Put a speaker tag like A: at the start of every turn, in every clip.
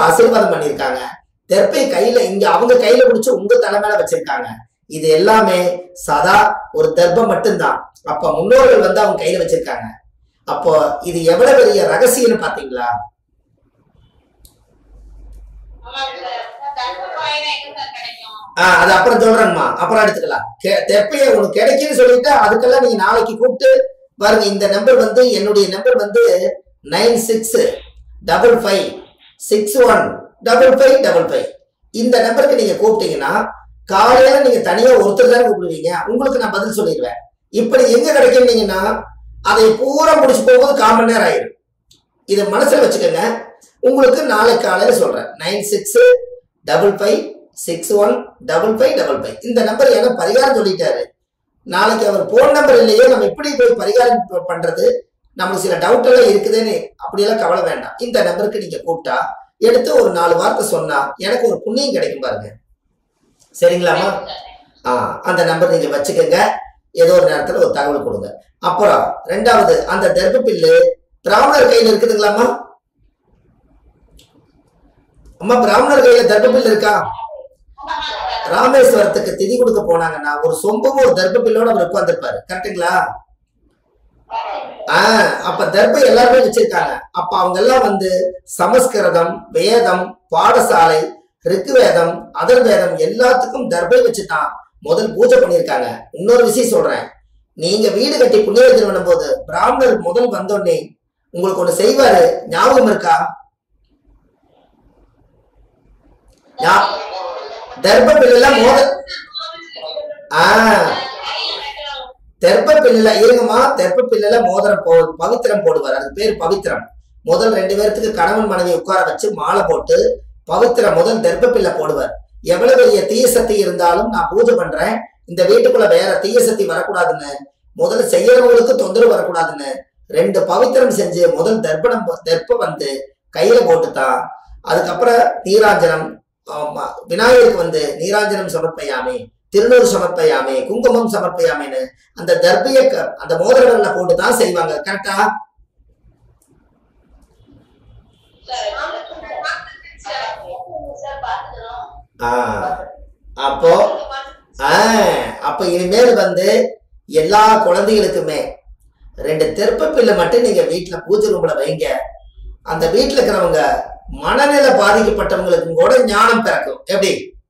A: ஆசீர்வாதம் பண்ணியிருக்காங்க தெற்பை கையில இங்க அவங்க கையில பிடிச்சு உங்க தலைமையில வச்சிருக்காங்க இது எல்லாமே சதா ஒரு தெர்ப்பம் மட்டும்தான் அப்ப முன்னோர்கள் வந்து அவங்க கையில வச்சிருக்காங்க அப்போ இது எவ்வளவு பெரிய ரகசியம்னு பாத்தீங்களா ஆஹ் அது அப்புறம் சொல்றேங்கம்மா அப்புறம் எடுத்துக்கலாம் கே- தெப்பைய உனக்கு கிடைக்குன்னு சொல்லிட்டு அதுக்கெல்லாம் நீங்க நாளைக்கு கூப்பிட்டு பாருங்க இந்த நம்பர் வந்து என்னுடைய நம்பர் வந்து nine six double five six one double five double five இந்த நம்பருக்கு நீங்க கூப்பிட்டீங்கன்னா காலையில நீங்க தனியா ஒருத்தர் தானே கூப்பிடுவீங்க உங்களுக்கு நான் பதில் சொல்லிடுவேன் இப்படி எங்க கிடைக்குன்னீங்கன்னா அதை பூரா முடிச்சு போகும்போது கால் மணி நேரம் ஆயிடும் இதை மனசுல வச்சுக்கோங்க உங்களுக்கு நாளை காலையில சொல்றேன் nine six double five six one double five double five இந்த நம்பர் எனக்கு பரிகாரம் சொல்லிட்டாரு நாளைக்கு அவர் போன் நம்பர் இல்லையே நம்ம எப்படி போய் பரிகாரம் ப- பண்றது நமக்கு சில டவுட் எல்லாம் இருக்குதுன்னு அப்படியெல்லாம் கவலை வேண்டாம் இந்த நம்பருக்கு நீங்க கூப்பிட்டா எடுத்து ஒரு நாலு வார்த்தை சொன்னா எனக்கு ஒரு புண்ணியம் கிடைக்கும் பாருங்க சரிங்களாமா ஆ அந்த நம்பர் நீங்க வச்சுக்கோங்க ஏதோ ஒரு நேரத்துல ஒரு தகவல் கொடுங்க அப்புறம் ரெண்டாவது அந்த தர்ப பில்லு பிராமணர் கையில இருக்குதுங்களாம்மா அம்மா பிராமணர் கையில தர்ப பில்லு இருக்கா ராமேஸ்வரத்துக்கு திதி கொடுக்க போனாங்கன்னா ஒரு சொம்பும் ஒரு தர்ப பில்லோட அவர் உட்கார்ந்துருப்பாரு கரெக்டுங்களா ஆஹ் அப்ப தர்பை எல்லாருமே வச்சிருக்காங்க அப்ப அவங்க எல்லாம் வந்து சமஸ்கிருதம் வேதம் பாடசாலை ரிக்குவேதம் அதர்வேதம் எல்லாத்துக்கும் தர்பை வச்சுதான் முதல் பூஜை பண்ணியிருக்காங்க இன்னொரு விஷயம் சொல்றேன் நீங்க வீடு கட்டி புண்ணியத்தில் பண்ணும்போது பிராமணர் முதல் வந்தோடனே உங்களுக்கு ஒண்ணு செய்வாரு ஞாபகம் இருக்கா ஞா- தர்ப பில்லுல மோத ஆஹ் தெற்ப பில்லுல இருங்கம்மா தெற்ப பில்லுல மோதிரம் போ பவித்திரம் போடுவார் அது பேர் பவித்திரம் முதல் ரெண்டு பேர்த்துக்கு கணவன் மனைவி உட்கார வச்சு மாலை போட்டு பவித்திரம் முதல் தெற்ப பில்ல போடுவார் எவ்வளவு பெரிய தீய சக்தி இருந்தாலும் நான் பூஜை பண்றேன் இந்த வீட்டுக்குள்ள வேற தீய சக்தி வரக்கூடாதுன்னு முதல்ல செய்யறவங்களுக்கு தொந்தரவு வரக்கூடாதுன்னு ரெண்டு பவித்திரம் செஞ்சு முதல் தர்ப்பணம் தெற்ப வந்து கையில போட்டுத்தான் அதுக்கப்புறம் நீராஞ்சனம் ஆமா, விநாயகருக்கு வந்து நீராஞ்சனம் சமர்ப்பயாமே திருநூறு சமர்ப்பயாமே குங்குமம் சமர்ப்பயாமேன்னு அந்த தர்பிய க- அந்த மோதிரங்கள்ல போட்டு தான் செய்வாங்க கரெக்டா ஆ அப்போ ஆ அப்ப இனிமேல் வந்து எல்லா குழந்தைகளுக்குமே ரெண்டு தெருப்ப பிள்ளை மட்டும் நீங்க வீட்டுல பூஜை ரூம்ல வைங்க அந்த வீட்டுல இருக்கிறவங்க மனநிலை பாதிக்கப்பட்டவங்களுக்கும் கூட ஞானம் பிறக்கும் எப்படி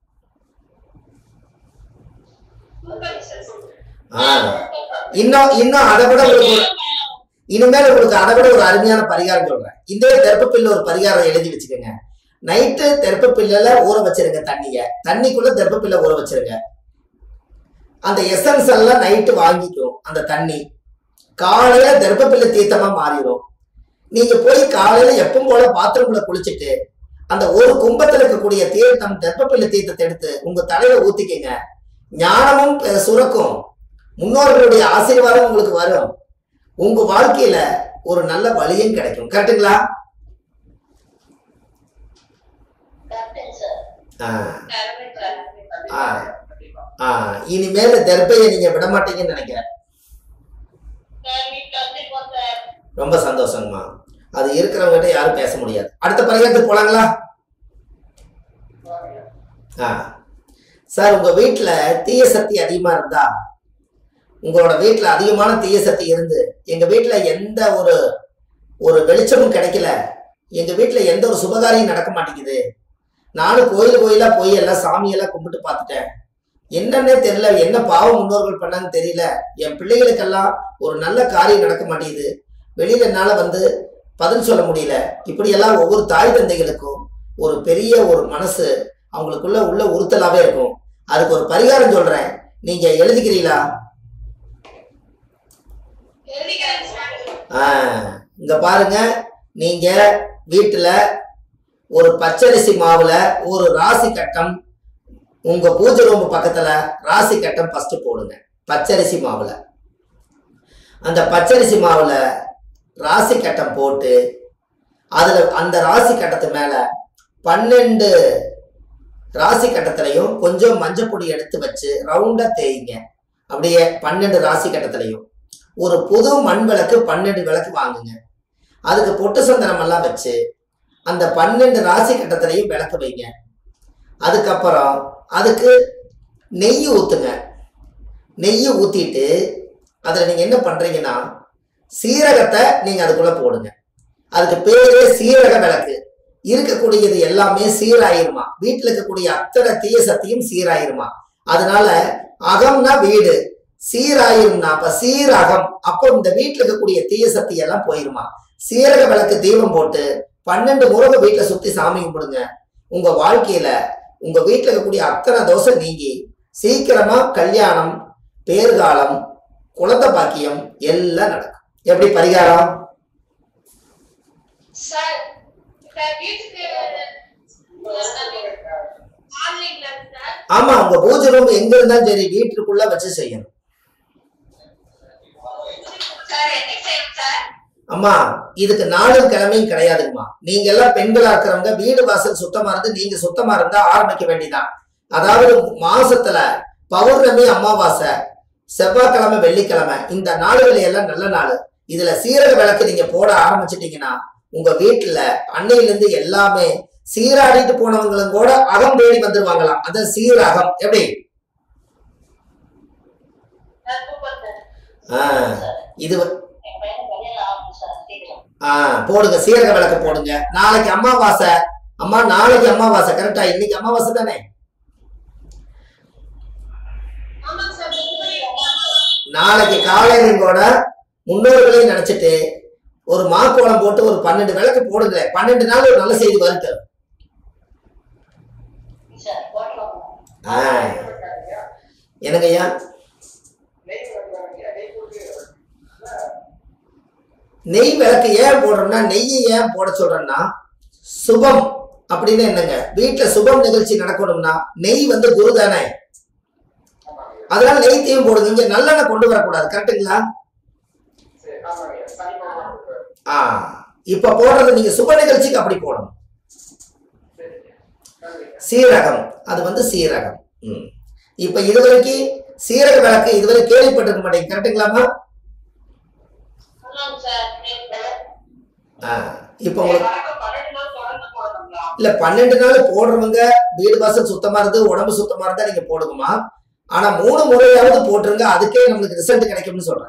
A: ஆ இன்னும் இன்னும் அதை விட உங்களுக்கு ஒரு- இனிமேல் உங்களுக்கு அதை விட ஒரு அருமையான பரிகாரம் சொல்றேன் இந்த தெருப்ப பில்லு ஒரு பரிகாரம் எழுதி வச்சுக்கோங்க நைட்டு தெருப்ப பில்லுல ஊற வச்சிருங்க தண்ணிய தண்ணிக்குள்ள தெருப்ப பில்ல ஊற வச்சிருங்க அந்த எசன்ஸ் எல்லாம் நைட்டு வாங்கிக்கும் அந்த தண்ணி காலையில தெருப்ப பில்லு தீர்த்தமா மாறிடும் நீங்க போய் காலையில எப்பவும் போல பாத்ரூம்ல குளிச்சுட்டு அந்த ஒரு கும்பத்துல இருக்கக்கூடிய தீர்த்தம் தெருப்ப பில்லு தீர்த்தத்தை எடுத்து உங்க தலையில ஊத்திக்கங்க ஞானமும் பெ- சுரக்கும் முன்னோர்களுடைய ஆசீர்வாதம் உங்களுக்கு வரும் உங்க வாழ்க்கையில ஒரு நல்ல வழியும் கிடைக்கும் கரெக்ட்டுங்களா ஆ, ஆ, ஆ, இனிமேல் தர்பையை நீங்க விட மாட்டீங்கன்னு நினைக்கிறேன் ரொம்ப சந்தோஷங்கம்மா அது இருக்கிறவங்ககிட்ட யாரும் பேச முடியாது அடுத்த பரிகாரத்துக்கு போலாங்களா ஆ சார் உங்க வீட்டுல தீய சக்தி அதிகமா இருந்தா உங்களோட வீட்டுல அதிகமான தீய சக்தி இருந்து எங்க வீட்டுல எந்த ஒரு ஒரு வெளிச்சமும் கிடைக்கல எங்க வீட்டுல எந்த ஒரு சுபகாரியம் நடக்க மாட்டேங்குது நானும் கோயில் கோயிலா போய் எல்லாம் சாமியெல்லாம் கும்பிட்டு பார்த்துட்டேன் என்னன்னே தெரியல என்ன பாவம் முன்னோர்கள் பண்ணாங்கன்னு தெரியல என் பிள்ளைகளுக்கெல்லாம் ஒரு நல்ல காரியம் நடக்க மாட்டேங்குது வெளியில என்னால வந்து பதில் சொல்ல முடியல இப்படியெல்லாம் ஒவ்வொரு தாய் தந்தைகளுக்கும் ஒரு பெரிய ஒரு மனசு அவங்களுக்குள்ள உள்ள உறுத்தலாவே இருக்கும் அதுக்கு ஒரு பரிகாரம் சொல்றேன் நீங்க எழுதிக்கிறீங்களா ஆ, இங்க பாருங்க நீங்க வீட்டுல ஒரு பச்சரிசி மாவுல ஒரு ராசி கட்டம் உங்க பூஜை ரூம் பக்கத்துல ராசி கட்டம் ஃபர்ஸ்ட் போடுங்க பச்சரிசி மாவுல அந்த பச்சரிசி மாவுல ராசி கட்டம் போட்டு அதுல அந்த ராசி கட்டத்து மேல பன்னெண்டு ராசி கட்டத்திலையும் கொஞ்சம் மஞ்சள் பொடி எடுத்து வச்சு ரவுண்டா தேய்ங்க அப்படியே பன்னெண்டு ராசி கட்டத்திலையும் ஒரு புது மண் விளக்கு பன்னெண்டு விளக்கு வாங்குங்க அதுக்கு பொட்டு சந்தனம் எல்லாம் வச்சு அந்த பன்னெண்டு ராசி கட்டத்திலையும் விளக்கு வைங்க அதுக்கப்புறம் அதுக்கு நெய் ஊற்றுங்க நெய் ஊற்றிட்டு அதில் நீங்கள் என்ன பண்ணுறீங்கன்னா சீரகத்தை நீங்கள் அதுக்குள்ளே போடுங்க அதுக்கு பேரே சீரக விளக்கு இருக்கக்கூடியது எல்லாமே சீராயிருமா வீட்டில் இருக்கக்கூடிய அத்தனை தீய சக்தியும் சீராயிருமா அதனால அகம்னா வீடு சீராயிரும்னா அப்ப சீரகம் அப்போ இந்த வீட்டில் இருக்கக்கூடிய தீய சக்தி எல்லாம் போயிருமா சீரக விளக்கு தீபம் போட்டு பன்னெண்டு முருக வீட்டில் சுத்தி சாமி கும்பிடுங்க உங்க வாழ்க்கையில உங்க வீட்டில் இருக்கக்கூடிய அத்தனை தோசை நீங்கி சீக்கிரமா கல்யாணம் பேர்காலம் குழந்தை பாக்கியம் எல்லாம் நடக்கும் எப்படி பரிகாரம்
B: சார் இப்ப வீட்டுக்கு ஆன்லைன்ல சார்
A: ஆமா உங்க பூஜை ரூம் எங்க இருந்தாலும் சரி வீட்டுக்குள்ள வச்சு செய்யணும்
B: சார் என்ன செய்யணும் சார்
A: அம்மா இதுக்கு நாளும் கிழமையும் கிடையாதுங்கம்மா நீங்க எல்லாம் பெண்களா இருக்கிறவங்க வீடு வாசல் சுத்தமா இருந்து நீங்க சுத்தமா இருந்தா ஆரம்பிக்க வேண்டியதான் அதாவது மாசத்துல பௌர்ணமி அமாவாசை செவ்வாய்க்கிழமை வெள்ளிக்கிழமை இந்த நாடுகள் எல்லாம் நல்ல நாள் இதுல சீரக விளக்கு நீங்க போட ஆரம்பிச்சிட்டீங்கன்னா உங்க வீட்டுல அன்னையில இருந்து எல்லாமே சீராடிட்டு போனவங்களும் கூட அகம் தேடி வந்துருவாங்களாம் அதான் சீரகம் எப்படி
B: சார் சூப்பர் சார்
A: ஆ, இது வ-
B: என் பையன் வெளியில ஆகும் சார் சீக்கிரம்
A: ஆ போடுங்க சீரக விளக்கு போடுங்க நாளைக்கு அமாவாசை அம்மா நாளைக்கு அமாவாசை கரெக்டா இன்னைக்கு அமாவாசை தானே
B: ஆமாங்க சார்
A: நாளைக்கு காலையிலோட முன்னோர்களையும் நினைச்சிட்டு ஒரு மாக்கோளம் போட்டு ஒரு பன்னெண்டு விளக்கு போடுங்களேன் பன்னெண்டு நாள் ஒரு நல்ல செய்தி வரட்டு
B: சார் போட்டலாம்
A: ஆ எனக்கு ஐயா நெய் விளக்கு ஏன் போடுறோம்னா நெய்யை ஏன் போட சொல்றேன்னா சுபம் அப்படின்னு என்னங்க வீட்டுல சுபம் நிகழ்ச்சி நடக்கணும்னா நெய் வந்து குரு தானே அதனால நெய்த்தையும் போடுங்க இங்க நல்லெண்ணெய் கொண்டு வரக்கூடாது கரெக்டுங்களா ஆ இப்ப போடுறது நீங்க சுப நிகழ்ச்சிக்கு அப்படி போடணும் சீரகம் அது வந்து சீரகம் ம். இப்ப இதுவரைக்கும் சீரக விளக்கு இதுவரை கேள்விப்பட்டிருக்க மாட்டேங்க கரெக்டுங்களாமா
B: ஆமாங்க சார்
A: ஆ இப்போ உங்களுக்கு
B: பன்னெண்டு நாள் தொடர்ந்து போடணுங்களா
A: இல்ல பன்னெண்டு நாள் போடுறவங்க வீடு வாசல் சுத்தமா இருந்து உடம்பு சுத்தமா இருந்தா நீங்க போடுங்கம்மா ஆனா மூணு முறையாவது போட்டுருங்க அதுக்கே நம்மளுக்கு ரிசல்ட் கிடைக்கும்னு சொல்றேன்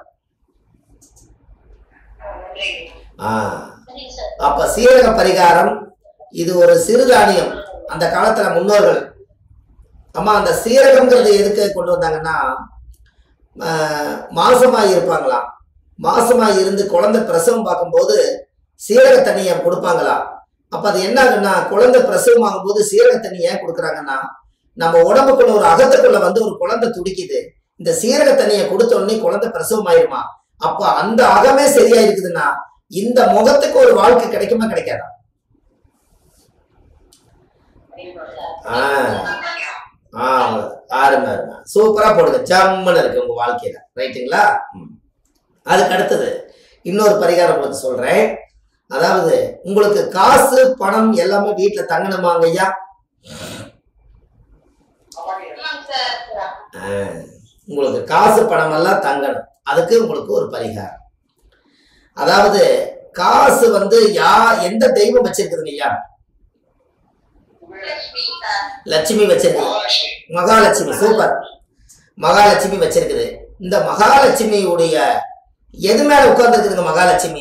A: ஆ
B: சரிங்க சார்
A: அப்ப சீரக பரிகாரம் இது ஒரு சிறுதானியம் அந்த காலத்துல முன்னோர்கள் அம்மா அந்த சீரகம்ங்கிறது எதுக்கு கொண்டு வந்தாங்கன்னா ஆஹ், மாசமாய் இருப்பாங்களாம் மாசமாய் இருந்து குழந்தை பிரசவம் பார்க்கும்போது சீரக தண்ணியை கொடுப்பாங்களாம் அப்ப அது என்ன ஆகுன்னா குழந்தை பிரசவம் ஆகும்போது சீரக தண்ணி ஏன் கொடுக்குறாங்கன்னா நம்ம உடம்புக்குள்ள ஒரு அகத்துக்குள்ள வந்து ஒரு குழந்தை துடிக்குது இந்த சீரக தண்ணியை கொடுத்த உடனே குழந்தை பிரசவம் ஆயிருமா அப்ப அந்த அகமே சரியா இருக்குதுன்னா இந்த முகத்துக்கு ஒரு வாழ்க்கை கிடைக்குமா கிடைக்காதா ஆ ஆ ஆறுங்க ஆறுங்க சூப்பரா போடுங்க ஜம்முன்னு இருக்கு உங்க வாழ்க்கையில ரைட்டுங்களா ம். அதுக்கு அடுத்தது இன்னொரு பரிகாரம் உங்களுக்கு சொல்றேன் அதாவது உங்களுக்கு காசு பணம் எல்லாமே வீட்டுல தங்கணுமாங்க ஐயா
B: ஆமாங்க சார்
A: ஆ, உங்களுக்கு காசு பணம் எல்லாம் தங்கணும் அதுக்கு உங்களுக்கு ஒரு பரிகாரம் அதாவது காசு வந்து யா எந்த தெய்வம் வச்சிருக்குதுங்க ஐயா
B: லட்சுமி சார்
A: லட்சுமி வச்சிருக்கு மகாலட்சுமி சூப்பர் மகாலட்சுமி வச்சிருக்குது இந்த மகாலட்சுமியுடைய எது மேல உட்கார்ந்துருக்குதுங்க மகாலட்சுமி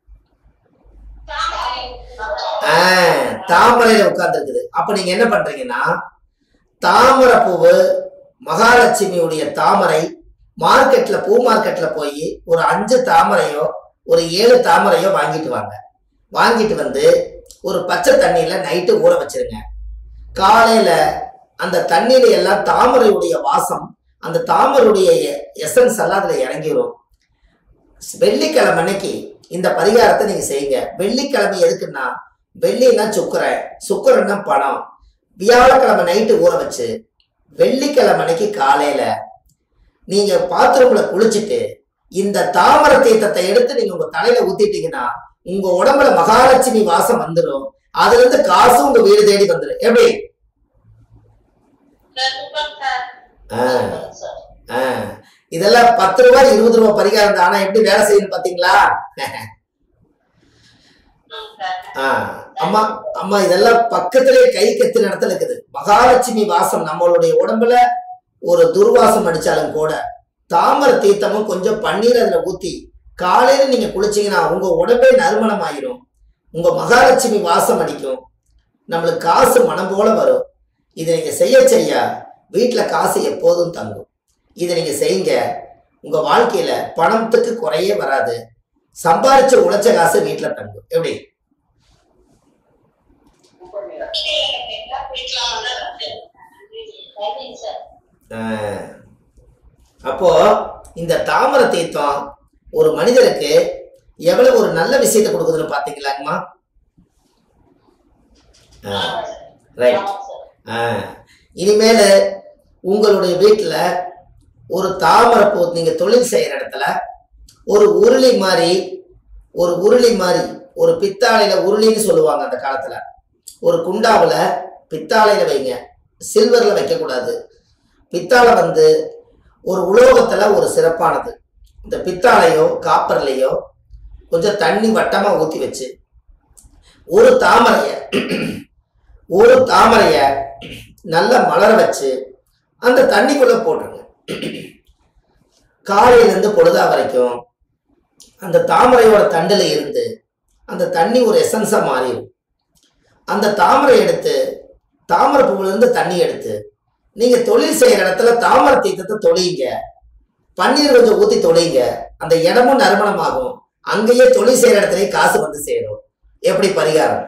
B: தாமரை
A: ஆ, தாமரையில உட்கார்ந்துருக்குது அப்ப நீங்க என்ன பண்றீங்கன்னா தாமரை பூவு மகாலட்சுமியுடைய தாமரை மார்க்கெட்ல பூ மார்க்கெட்ல போய் ஒரு அஞ்சு தாமரையோ ஒரு ஏழு தாமரையோ வாங்கிட்டு வாங்க வாங்கிட்டு வந்து ஒரு பச்சை தண்ணியில நைட்டு ஊற வச்சிருங்க காலையில அந்த தண்ணியில எல்லாம் தாமரையுடைய வாசம் அந்த தாமரையுடைய எசன்ஸ் எல்லாம் அதுல இறங்கிரும் வெள்ளிக்கிழமை அன்னைக்கு இந்த பரிகாரத்தை நீங்க செய்யுங்க வெள்ளிக்கிழமை எதுக்குன்னா வெள்ளின்னா சுக்கரன் சுக்கரன்னா பணம் வியாழக்கிழமை நைட்டு ஊற வச்சு வெள்ளிக்கிழமை அன்னைக்கு காலையில நீங்க பாத்ரூம்ல குளிச்சுட்டு இந்த தாமர தீர்த்தத்தை எடுத்து நீங்க உங்க தலையில ஊத்திட்டீங்கன்னா உங்க உடம்புல மகாலட்சுமி வாசம் வந்துடும் அதுல இருந்து காசு உங்க வீடு தேடி வந்துடும் எப்படி
B: சார் சூப்பர் சார்
A: ஆ,
B: சார்
A: ஆ. இதெல்லாம் பத்து ரூபாய் இருபது ரூபாய் பரிகாரம் தான் ஆனா எப்படி வேலை செய்யணும் பாத்தீங்களா
B: சார்
A: ஆ, அம்மா அம்மா இதெல்லாம் பக்கத்திலே கை கத்து இடத்துல இருக்குது மகாலட்சுமி வாசம் நம்மளுடைய உடம்புல ஒரு துர்வாசம் அடிச்சாலும் கூட தாமரை தீர்த்தமும் கொஞ்சம் பன்னீர் அதுல ஊத்தி காலையில நீங்க குளிச்சீங்கன்னா உங்க உடம்பே நறுமணம் ஆயிரும் உங்க மகாலட்சுமி வாசம் அடிக்கும் நம்மளுக்கு காசு மனம் போல வரும் இதை நீங்க செய்ய செய்ய வீட்டுல காசு எப்போதும் தங்கும் இதை நீங்க செய்யுங்க உங்க வாழ்க்கையில பணத்துக்கு குறையே வராது சம்பாரிச்ச உழைச்ச காசு வீட்டுல தங்கும் எப்படி
B: சரிங்க சார்
A: ஆஹ். அப்போ இந்த தாமரை தீர்த்தம் ஒரு மனிதருக்கு எவ்வளவு ஒரு நல்ல விஷயத்தை கொடுக்குதுன்னு பாத்தீங்களாங்கம்மா ரைட்
B: ஆமாம் சார்
A: இனிமேல் உங்களுடைய வீட்டில் ஒரு தாமரை பூ நீங்க தொழில் செய்யற இடத்துல ஒரு உருளி மாதிரி ஒரு உருளி மாதிரி ஒரு பித்தாளையில உருளின்னு சொல்லுவாங்க அந்த காலத்துல ஒரு குண்டாவுல பித்தாளையில வைங்க சில்வர்ல வைக்கக்கூடாது பித்தாளை வந்து ஒரு உலோகத்துல ஒரு சிறப்பானது இந்த பித்தாளையோ காப்பர்லையோ கொஞ்சம் தண்ணி வட்டமா ஊத்தி வச்சு ஒரு தாமரைய ஒரு தாமரைய நல்லா மலர வச்சு அந்த தண்ணிக்குள்ள போட்டுருங்க காலையில இருந்து பொழுதா வரைக்கும் அந்த தாமரையோட தண்டுல இருந்து அந்த தண்ணி ஒரு எசன்ஸா மாறிடும் அந்த தாமரை எடுத்து தாமரை பூவுல இருந்து தண்ணி எடுத்து நீங்க தொழில் செய்யற இடத்துல தாமரை தீர்த்தத்தை தொழிங்க பன்னீர் கொஞ்சம் ஊத்தி தொழிங்க அந்த இடமும் நறுமணமாகும் அங்கேயே தொழில் செய்யற இடத்துலயே காசு வந்து சேரும் எப்படி பரிகாரம்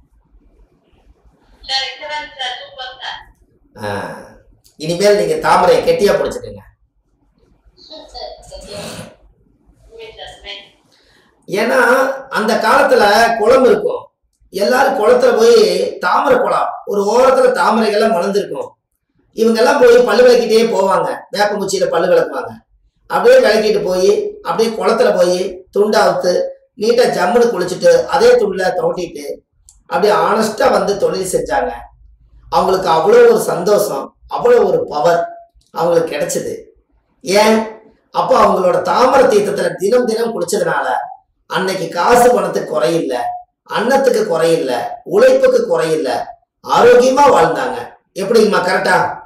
B: sir excellent sir super sir
A: ஆ, இனிமேல் நீங்க தாமரையை கெட்டியா பிடிச்சுக்கோங்க
B: சார் சரியா உண்மை சார் உண்மை.
A: ஏன்னா அந்த காலத்துல குளம் இருக்கும் எல்லாரும் குளத்துல போய் தாமரை குளம் ஒரு ஓரத்துல தாமரைகள்லாம் மலர்ந்துருக்கும் இவங்க எல்லாம் போய் பல்லு விளக்கிட்டே போவாங்க வேப்பங்குச்சியில பல்லு விளக்குவாங்க அப்படியே விளக்கிட்டு போய் அப்படியே குளத்துல போய் துண்டாவுத்து நீட்டா ஜம்முன்னு குளிச்சுட்டு அதே துண்டுல தோட்டிட்டு அப்படியே ஆனஸ்டா வந்து தொழில் செஞ்சாங்க அவங்களுக்கு அவ்வளோ ஒரு சந்தோஷம் அவ்வளோ ஒரு பவர் அவங்களுக்கு கிடைச்சது ஏன் அப்போ அவங்களோட தாமரை தீர்த்தத்துல தினம் தினம் குளிச்சதுனால அன்னைக்கு காசு பணத்துக்கு குறையில்ல அன்னத்துக்கு குறையில்ல உழைப்புக்கு குறையில்ல ஆரோக்கியமா வாழ்ந்தாங்க எப்படிங்கம்மா கரெக்டா